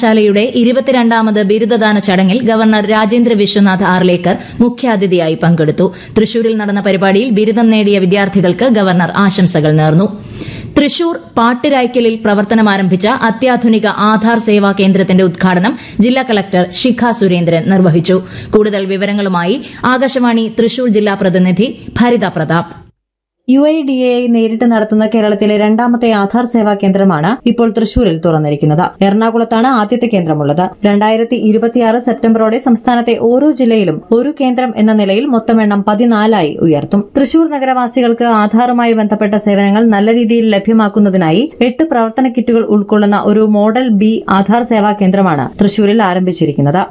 സർവകലാശാലയുടെ ഇരുപത്തിരണ്ടാമത് ബിരുദദാന ചടങ്ങിൽ ഗവർണർ രാജേന്ദ്ര വിശ്വനാഥ് ആർലേക്കർ മുഖ്യാതിഥിയായി പങ്കെടുത്തു തൃശൂരിൽ നടന്ന പരിപാടിയിൽ ബിരുദം നേടിയ വിദ്യാർത്ഥികൾക്ക് ഗവർണർ ആശംസകൾ നേർന്നു തൃശൂർ പാട്ടിരായ്ക്കലിൽ പ്രവർത്തനമാരംഭിച്ച അത്യാധുനിക ആധാർ സേവാ കേന്ദ്രത്തിന്റെ ഉദ്ഘാടനം ജില്ലാ കളക്ടർ ശിഖ സുരേന്ദ്രൻ നിർവഹിച്ചു കൂടുതൽ വിവരങ്ങളുമായി ആകാശവാണി തൃശൂർ ജില്ലാ പ്രതിനിധി Bharitha Prathap U I D A നേരിട്ട് നടത്തുന്ന കേരളത്തിലെ രണ്ടാമത്തെ ആധാർ സേവാ കേന്ദ്രമാണ് ഇപ്പോൾ തൃശൂരിൽ തുറന്നിരിക്കുന്നത് എറണാകുളത്താണ് ആദ്യത്തെ കേന്ദ്രമുള്ളത് രണ്ടായിരത്തി ഇരുപത്തിയാറ് സെപ്റ്റംബറോടെ സംസ്ഥാനത്തെ ഓരോ ജില്ലയിലും ഒരു കേന്ദ്രം എന്ന നിലയിൽ മൊത്തം എണ്ണം പതിനാലായി ഉയർത്തും തൃശൂർ നഗരവാസികൾക്ക് ആധാറുമായി ബന്ധപ്പെട്ട സേവനങ്ങൾ നല്ല രീതിയിൽ ലഭ്യമാക്കുന്നതിനായി എട്ട് പ്രവർത്തന കിറ്റുകൾ ഉൾക്കൊള്ളുന്ന ഒരു മോഡൽ ബി ആധാർ സേവാ കേന്ദ്രമാണ് തൃശൂരിൽ ആരംഭിച്ചിരിക്കുന്നത്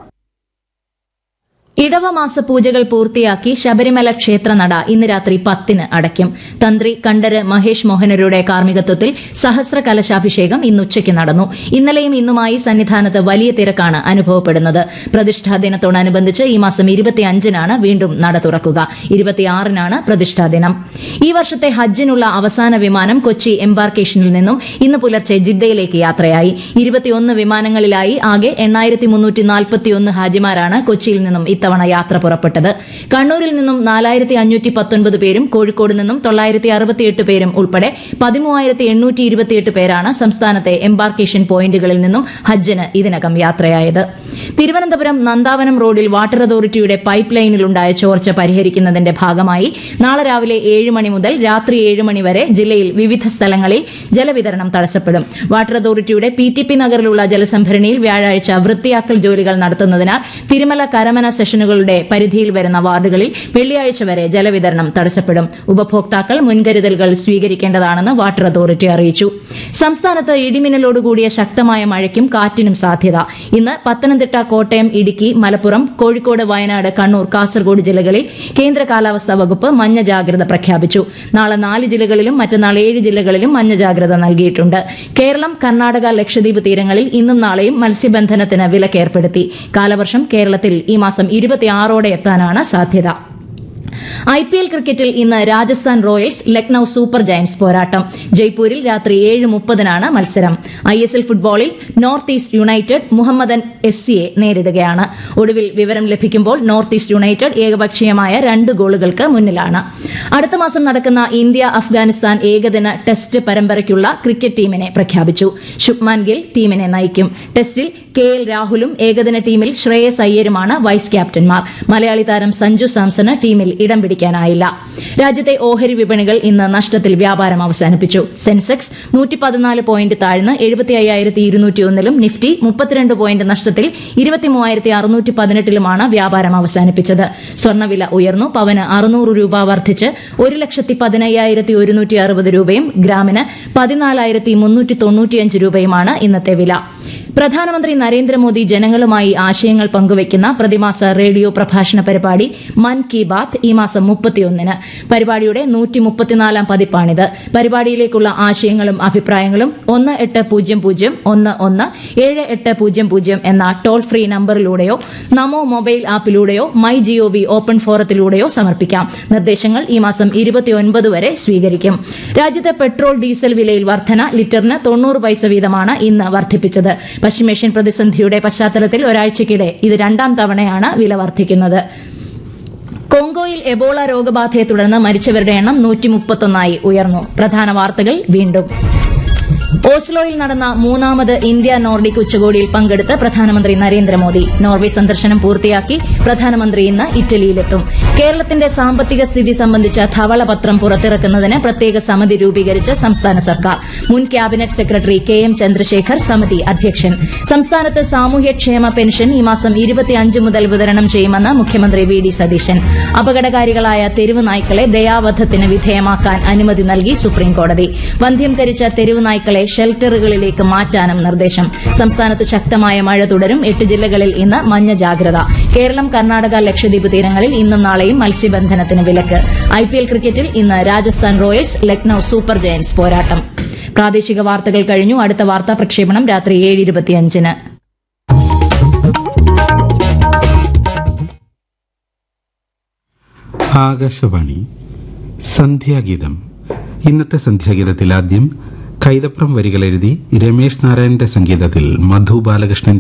ഇടവമാസ പൂജകൾ പൂർത്തിയാക്കി ശബരിമല ക്ഷേത്രനട ഇന്ന് രാത്രി പത്തിന് അടയ്ക്കും തന്ത്രി കണ്ഠര് മഹേഷ് മോഹനരുടെ കാർമ്മികത്വത്തിൽ സഹസ്ര കലശാഭിഷേകം ഇന്ന് ഉച്ചയ്ക്ക് നടന്നു ഇന്നലെയും ഇന്നുമായി സന്നിധാനത്ത് വലിയ തിരക്കാണ് അനുഭവപ്പെടുന്നത് പ്രതിഷ്ഠാ ദിനത്തോടനുബന്ധിച്ച് ഈ മാസം ഇരുപത്തിയഞ്ചിനാണ് വീണ്ടും നട തുറക്കുക ഇരുപത്തിയാറിനാണ് പ്രതിഷ്ഠാ ദിനം ഈ വർഷത്തെ ഹജ്ജിനുള്ള അവസാന വിമാനം കൊച്ചി എംബാർക്കേഷനിൽ നിന്നും ഇന്ന് പുലർച്ചെ ജിദ്ദയിലേക്ക് യാത്രയായി ഇരുപത്തിയൊന്ന് വിമാനങ്ങളിലായി ആകെ എണ്ണായിരത്തി മുന്നൂറ്റി നാൽപ്പത്തിയൊന്ന് ഹാജിമാരാണ് കൊച്ചിയിൽ നിന്നും ഇത്തവണ യാത്ര പുറപ്പെട്ടത് കണ്ണൂരിൽ നിന്നും നാലായിരത്തി അഞ്ഞൂറ്റി പത്തൊൻപത് പേരും കോഴിക്കോട് നിന്നും തൊള്ളായിരത്തി അറുപത്തിയെട്ട് പേരും ഉൾപ്പെടെ പതിമൂവായിരത്തി എണ്ണൂറ്റി ഇരുപത്തിയെട്ട് പേരാണ് സംസ്ഥാനത്തെ എംബാർക്കേഷൻ പോയിന്റുകളിൽ നിന്നും ഹജ്ജിന് ഇതിനകം യാത്രയായത് തിരുവനന്തപുരം നന്ദാവനം റോഡിൽ വാട്ടർ അതോറിറ്റിയുടെ പൈപ്പ് ലൈനിലുണ്ടായ ചോർച്ച പരിഹരിക്കുന്നതിന്റെ ഭാഗമായി നാളെ രാവിലെ ഏഴ് മണി മുതൽ രാത്രി ഏഴ് മണി വരെ ജില്ലയിൽ വിവിധ സ്ഥലങ്ങളിൽ ജലവിതരണം തടസ്സപ്പെടും വാട്ടർ അതോറിറ്റിയുടെ പി ടി പി നഗറിലുള്ള ജലസംഭരണിയിൽ വ്യാഴാഴ്ച വൃത്തിയാക്കൽ ജോലികൾ നടത്തുന്നതിനാൽ തിരുമല കരമന സെഷനുകളുടെ പരിധിയിൽ വരുന്ന വാർഡുകളിൽ വെള്ളിയാഴ്ച വരെ ജലവിതരണം തടസ്സപ്പെടും ഉപഭോക്താക്കൾ മുൻകരുതലുകൾ സ്വീകരിക്കേണ്ടതാണെന്ന് വാട്ടർ അതോറിറ്റി അറിയിച്ചു സംസ്ഥാനത്ത് ഇടിമിന്നലോടുകൂടിയ ശക്തമായ മഴയ്ക്കും കാറ്റിനും സാധ്യത ഇന്ന് പത്തനംതിട്ട കോട്ടയം ഇടുക്കി മലപ്പുറം കോഴിക്കോട് വയനാട് കണ്ണൂർ കാസർഗോഡ് ജില്ലകളിൽ കേന്ദ്ര കാലാവസ്ഥാ വകുപ്പ് മഞ്ഞ ജാഗ്രത പ്രഖ്യാപിച്ചു നാളെ നാല് ജില്ലകളിലും മറ്റന്നാൾ ഏഴ് ജില്ലകളിലും മഞ്ഞ ജാഗ്രത നൽകിയിട്ടുണ്ട് കേരളം കർണാടക ലക്ഷദ്വീപ് തീരങ്ങളിൽ ഇന്നും നാളെയും മത്സ്യബന്ധനത്തിന് വിലക്കേർപ്പെടുത്തി കാലവർഷം കേരളത്തിൽ ഈ മാസം ഇരുപത്തിയാറോടെ എത്താനാണ് സാധ്യത ഐ പി എൽ ക്രിക്കറ്റിൽ ഇന്ന് Rajasthan Royals Lucknow super giants പോരാട്ടം ജയ്പൂരിൽ രാത്രി ഏഴ് മുപ്പതിനാണ് മത്സരം ഐ എസ് എൽ ഫുട്ബോളിൽ north east united Mohammedan S സിയെ നേരിടുകയാണ് ഒടുവിൽ വിവരം ലഭിക്കുമ്പോൾ നോർത്ത് ഈസ്റ്റ് യുണൈറ്റഡ് ഏകപക്ഷീയമായ രണ്ട് ഗോളുകൾക്ക് മുന്നിലാണ് അടുത്ത മാസം നടക്കുന്ന ഇന്ത്യ അഫ്ഗാനിസ്ഥാൻ ഏകദിന ടെസ്റ്റ് പരമ്പരയ്ക്കുള്ള ക്രിക്കറ്റ് ടീമിനെ പ്രഖ്യാപിച്ചു ശുഭ്മാൻ ഗിൽ ടീമിനെ നയിക്കും ടെസ്റ്റിൽ കെ എൽ രാഹുലും ഏകദിന ടീമിൽ ശ്രേയസ് അയ്യരുമാണ് വൈസ് ക്യാപ്റ്റന്മാർ മലയാളി താരം സഞ്ജു സാംസണ് ടീമിൽ ഇടം പിടിക്കാനായില്ല രാജ്യത്തെ ഓഹരി വിപണികൾ ഇന്ന് നഷ്ടത്തിൽ വ്യാപാരം അവസാനിപ്പിച്ചു സെൻസെക്സ് നൂറ്റി പതിനാല് പോയിന്റ് താഴ്ന്ന് എഴുപത്തി അയ്യായിരത്തി ഇരുന്നൂറ്റി ഒന്നിലും നിഫ്റ്റി മുപ്പത്തിരണ്ട് പോയിന്റ് നഷ്ടത്തിൽ ഇരുപത്തി മൂവായിരത്തി അറുന്നൂറ്റി പതിനെട്ടിലുമാണ് വ്യാപാരം അവസാനിപ്പിച്ചത് സ്വർണ്ണവില ഉയർന്നു പവന് അറുന്നൂറ് രൂപ വർദ്ധിച്ച് ഒരു ലക്ഷത്തി പതിനയ്യായിരത്തി ഒരുന്നൂറ്റി അറുപത് രൂപയും ഗ്രാമിന് പതിനാലായിരത്തി മുന്നൂറ്റി തൊണ്ണൂറ്റിയഞ്ച് രൂപയുമാണ് ഇന്നത്തെ വില പ്രധാനമന്ത്രി നരേന്ദ്രമോദി ജനങ്ങളുമായി ആശയങ്ങൾ പങ്കുവയ്ക്കുന്ന പ്രതിമാസ റേഡിയോ പ്രഭാഷണ പരിപാടി മൻ കി ബാത്ത് ഈ മാസം മുപ്പത്തിയൊന്നിന് പരിപാടിയുടെ നൂറ്റി മുപ്പത്തിനാലാം പതിപ്പാണിത് പരിപാടിയിലേക്കുള്ള ആശയങ്ങളും അഭിപ്രായങ്ങളും ഒന്ന് എട്ട് പൂജ്യം പൂജ്യം ഒന്ന് ഒന്ന് ഏഴ് എട്ട് പൂജ്യം പൂജ്യം എന്ന ടോൾ ഫ്രീ നമ്പറിലൂടെയോ നമോ മൊബൈൽ ആപ്പിലൂടെയോ മൈ ജിഒവി ഓപ്പൺ ഫോറത്തിലൂടെയോ സമർപ്പിക്കാം നിർദ്ദേശങ്ങൾ ഈ മാസം ഇരുപത്തിയൊൻപത് വരെ സ്വീകരിക്കും രാജ്യത്തെ പെട്രോൾ ഡീസൽ വിലയിൽ വർധന ലിറ്ററിന് തൊണ്ണൂറ് പൈസ വീതമാണ് ഇന്ന് വർദ്ധിപ്പിച്ചത് പശ്ചിമേഷ്യൻ പ്രതിസന്ധിയുടെ പശ്ചാത്തലത്തിൽ ഒരാഴ്ചയ്ക്കിടെ ഇത് രണ്ടാം തവണയാണ് വില വർദ്ധിക്കുന്നത് കോങ്കോയിൽ എബോള രോഗബാധയെ തുടർന്ന് മരിച്ചവരുടെ എണ്ണം നൂറ്റി മുപ്പത്തൊന്നായി ഉയർന്നു പ്രധാന വാർത്തകൾ വീണ്ടും ഓസ്ലോയിൽ നടന്ന മൂന്നാമത് ഇന്ത്യ നോർഡിക് ഉച്ചകോടിയിൽ പങ്കെടുത്ത് പ്രധാനമന്ത്രി നരേന്ദ്രമോദി നോർവെ സന്ദർശനം പൂർത്തിയാക്കി പ്രധാനമന്ത്രി ഇന്ന് ഇറ്റലിയിലെത്തും കേരളത്തിന്റെ സാമ്പത്തിക സ്ഥിതി സംബന്ധിച്ച ധവളപത്രം പുറത്തിറക്കുന്നതിന് പ്രത്യേക സമിതി രൂപീകരിച്ച് സംസ്ഥാന സർക്കാർ മുൻ cabinet secretary K M Chandrashekhar സമിതി അധ്യക്ഷൻ സംസ്ഥാനത്ത് സാമൂഹ്യക്ഷേമ പെൻഷൻ ഈ മാസം ഇരുപത്തിയഞ്ച് മുതൽ വിതരണം ചെയ്യുമെന്ന് മുഖ്യമന്ത്രി വി ഡി സതീശൻ അപകടകാരികളായ തെരുവ് നായ്ക്കളെ ദയാവധത്തിന് വിധേയമാക്കാൻ അനുമതി നൽകി സുപ്രീംകോടതി വന്ധ്യംകരിച്ച തെരുവ് നായ്ക്കളെ ഷെൽട്ടറുകളിലേക്ക് മാറ്റാനും നിർദ്ദേശം സംസ്ഥാനത്ത് ശക്തമായ മഴ തുടരും എട്ട് ജില്ലകളിൽ ഇന്ന് മഞ്ഞ ജാഗ്രത കേരളം കർണാടക ലക്ഷദ്വീപ് തീരങ്ങളിൽ ഇന്നും നാളെയും മത്സ്യബന്ധനത്തിന് വിലക്ക് ഐപിഎൽ ക്രിക്കറ്റിൽ ഇന്ന് Rajasthan Royals Lucknow super giants പോരാട്ടം പ്രാദേശിക വാർത്തകൾ കഴിഞ്ഞു അടുത്ത വാർത്താ പ്രക്ഷേപണം രാത്രി ഏഴ് ഇരുപത്തിയഞ്ചിന് ആകാശവാണി സന്ധ്യാഗീതം ഇന്നത്തെ സന്ധ്യാഗീതത്തിൽ ആദ്യം കൈതപ്രം വരികൾ എഴുതി രമേശ് നാരായണന്റെ സംഗീതത്തിൽ മധു ബാലകൃഷ്ണൻ